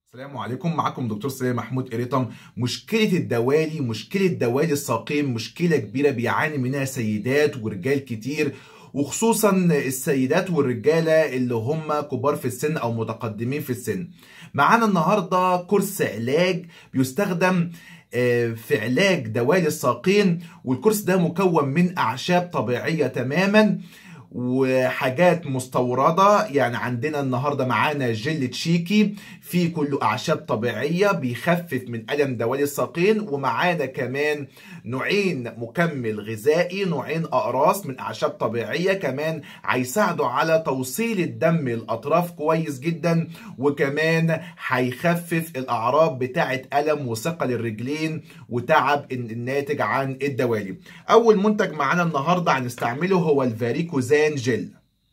السلام عليكم معكم دكتور سليم محمود قريطم مشكلة الدوالي مشكلة دوالي الساقين مشكلة كبيرة بيعاني منها سيدات ورجال كتير وخصوصا السيدات والرجالة اللي هم كبار في السن او متقدمين في السن معانا النهاردة كورس علاج بيستخدم في علاج دوالي الساقين والكورس ده مكون من اعشاب طبيعية تماما وحاجات مستوردة يعني عندنا النهاردة معانا جل تشيكي فيه كله أعشاب طبيعية بيخفف من ألم دوالي الساقين ومعانا كمان نوعين مكمل غذائي نوعين أقراص من أعشاب طبيعية كمان هيساعدوا على توصيل الدم الأطراف كويس جدا وكمان هيخفف الأعراض بتاعة ألم وثقل الرجلين وتعب الناتج عن الدوالي أول منتج معانا النهاردة هنستعمله هو الفاريكوزان جل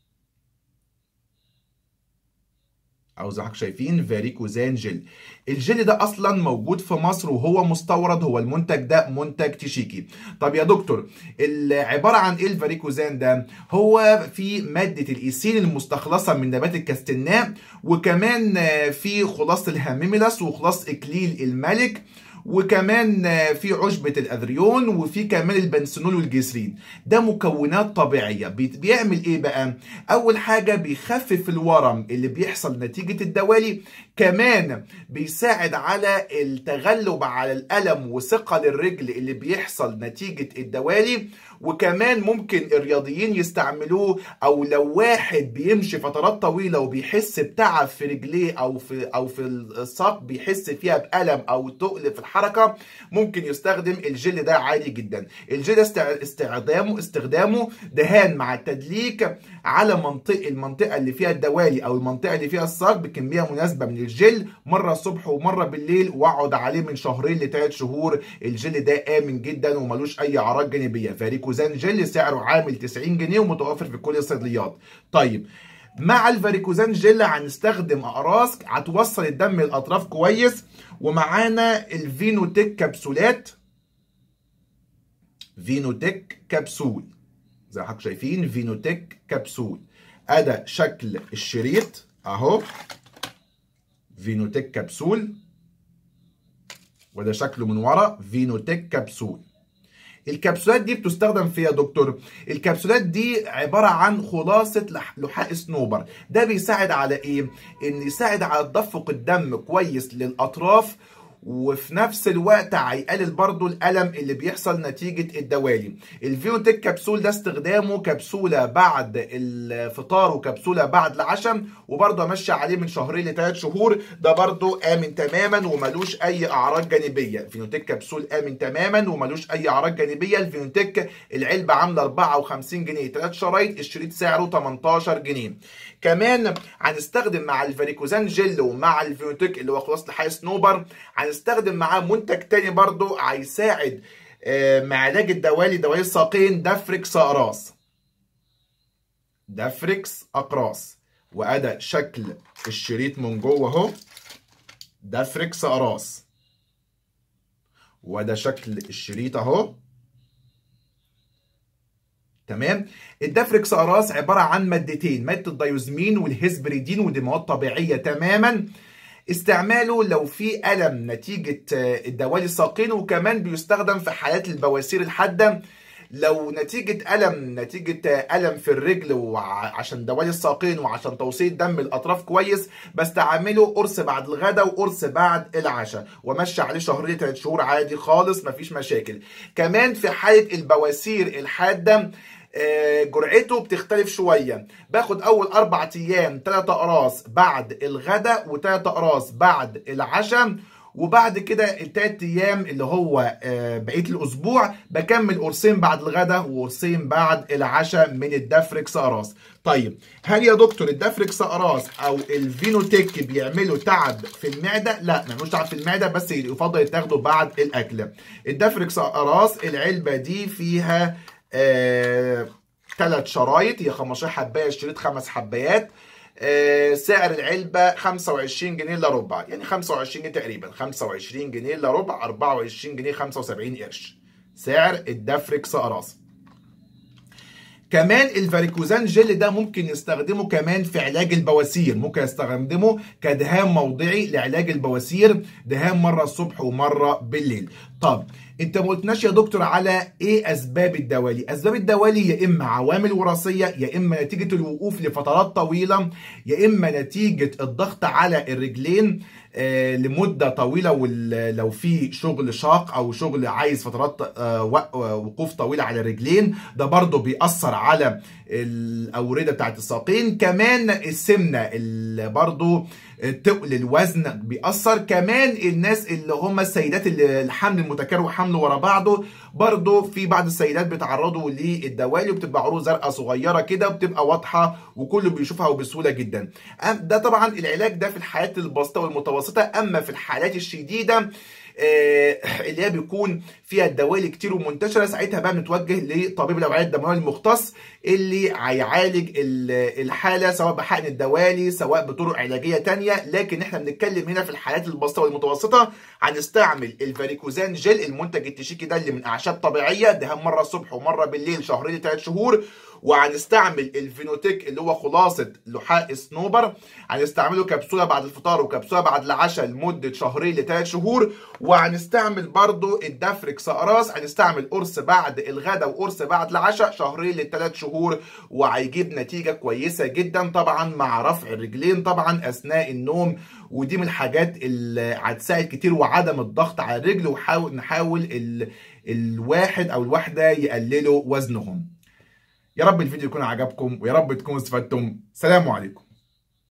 او زي ما شايفين فاريكوزان جل الجل ده اصلا موجود في مصر وهو مستورد هو المنتج ده منتج تشيكي طب يا دكتور عباره عن ايه الفاريكوزان ده هو في ماده الايسين المستخلصه من نبات الكاستناء وكمان في خلاصه الهاميميلاس وخلاصه اكليل الملك وكمان في عشبة الأذريون وفي كمان البنسنول والجسرين ده مكونات طبيعية بيعمل إيه بقى؟ أول حاجة بيخفف الورم اللي بيحصل نتيجة الدوالي كمان بيساعد على التغلب على الألم وثقل الرجل اللي بيحصل نتيجة الدوالي وكمان ممكن الرياضيين يستعملوه او لو واحد بيمشي فترات طويله وبيحس بتعب في رجليه او في او في الساق بيحس فيها بالم او تقل في الحركه ممكن يستخدم الجل ده عادي جدا الجل استخدامه استخدامه دهان مع التدليك على منطقه المنطقه اللي فيها الدوالي او المنطقه اللي فيها الساق بكميه مناسبه من الجل مره الصبح ومره بالليل واقعد عليه من شهرين لثلاث شهور الجل ده امن جدا وملوش اي اعراض جانبيه فاريكو فاريكوزان جل سعره عامل 90 جنيه ومتوفر في كل الصيدليات طيب مع الفاريكوزان جل هنستخدم اقراص هتوصل الدم الاطراف كويس ومعانا الفينوتيك كبسولات فينوتيك كبسول زي ما حضرتك شايفين فينوتيك كبسول ادى شكل الشريط اهو فينوتيك كبسول وده شكله من ورا فينوتيك كبسول الكبسولات دي بتستخدم في يا دكتور الكبسولات دي عبارة عن خلاصة لحاء صنوبر ده بيساعد على ايه ان يساعد على تدفق الدم كويس للاطراف وفي نفس الوقت هيقلل برضو الالم اللي بيحصل نتيجه الدوالي الفيوتيك كبسول ده استخدامه كبسوله بعد الفطار وكبسوله بعد العشاء وبرضه امشي عليه من شهرين لثلاث شهور ده برضه امن تماما وملوش اي اعراض جانبيه الفينوتيك كبسول امن تماما وملوش اي اعراض جانبيه الفينوتيك العلبه عامله 54 جنيه ثلاث شرايط الشريط سعره 18 جنيه كمان هنستخدم مع الفاريكوزان جل ومع الفينوتيك اللي هو خلاصه لحاء سنوبر هنستخدم معاه منتج تاني برضو هيساعد مع علاج الدوالي دوالي الساقين دافريكس اقراص دافريكس اقراص وادى شكل الشريط من جوه اهو دافريكس اقراص وده شكل الشريط اهو تمام الدافريكس اقراص عباره عن مادتين ماده الدايوزمين والهيسبريدين ودي مواد طبيعيه تماما استعماله لو في ألم نتيجة الدوالي الساقين وكمان بيستخدم في حالات البواسير الحادة لو نتيجة ألم نتيجة ألم في الرجل وعشان دوالي الساقين وعشان توصيل دم الأطراف كويس بستعمله قرص بعد الغداء وقرص بعد العشاء ومشي عليه شهرين ثلاث شهور عادي خالص مفيش مشاكل كمان في حالة البواسير الحادة جرعته بتختلف شوية باخد أول أربع أيام تلاتة أقراص بعد الغداء وتلاتة أقراص بعد العشاء وبعد كده التلات أيام اللي هو بقية الأسبوع بكمل قرصين بعد الغداء وقرصين بعد العشاء من الدافريكس أقراص طيب هل يا دكتور الدافريكس أقراص أو الفينوتيك بيعملوا تعب في المعدة؟ لا ملوش تعب في المعدة بس يفضل يتاخدوا بعد الأكل الدافريكس أقراص العلبة دي فيها آه، ثلاث شرايط هي 15 حبايه الشريط خمس حبايات آه، سعر العلبه 25 جنيه الا ربع يعني 25 جنيه تقريبا 25 جنيه الا ربع 24 جنيه 75 قرش سعر الدافريكس اقراص كمان الفاريكوزان جل ده ممكن يستخدمه كمان في علاج البواسير ممكن يستخدمه كدهان موضعي لعلاج البواسير دهان مره الصبح ومره بالليل طب انت ما قلتناش يا دكتور على ايه اسباب الدوالي اسباب الدوالي يا اما عوامل وراثيه يا اما نتيجه الوقوف لفترات طويله يا اما نتيجه الضغط على الرجلين آه لمده طويله ولو في شغل شاق او شغل عايز فترات آه وقوف طويله على الرجلين ده برضه بيأثر على الاورده بتاعت الساقين كمان السمنه اللي برضه تقل الوزن بيأثر كمان الناس اللي هم السيدات اللي الحمل المتكرر وحمل ورا بعضه برضه في بعض السيدات بيتعرضوا للدوالي وبتبقى عروق زرقاء صغيره كده وبتبقى واضحه وكله بيشوفها وبسهوله جدا ده طبعا العلاج ده في الحالات البسيطه والمتوسطه اما في الحالات الشديده اللي هي بيكون فيها الدوالي كتير ومنتشره ساعتها بقى بنتوجه لطبيب الاوعيه الدمويه المختص اللي هيعالج الحاله سواء بحقن الدوالي سواء بطرق علاجيه تانية لكن احنا بنتكلم هنا في الحالات البسيطه والمتوسطه هنستعمل الفاريكوزان جل المنتج التشيكي ده اللي من اعشاب طبيعيه دهان مره الصبح ومره بالليل شهرين لثلاث شهور وهنستعمل الفينوتيك اللي هو خلاصه لحاء سنوبر هنستعمله كبسوله بعد الفطار وكبسوله بعد العشاء لمده شهرين لثلاث شهور وهنستعمل برضو الدافريكس اقراص هنستعمل قرص بعد الغداء وقرص بعد العشاء شهرين لثلاث شهور وهيجيب نتيجه كويسه جدا طبعا مع رفع الرجلين طبعا اثناء النوم ودي من الحاجات اللي هتساعد كتير وعدم الضغط على الرجل وحاول نحاول ال... الواحد او الواحده يقللوا وزنهم يا رب الفيديو يكون عجبكم ويا رب تكونوا استفدتم سلام عليكم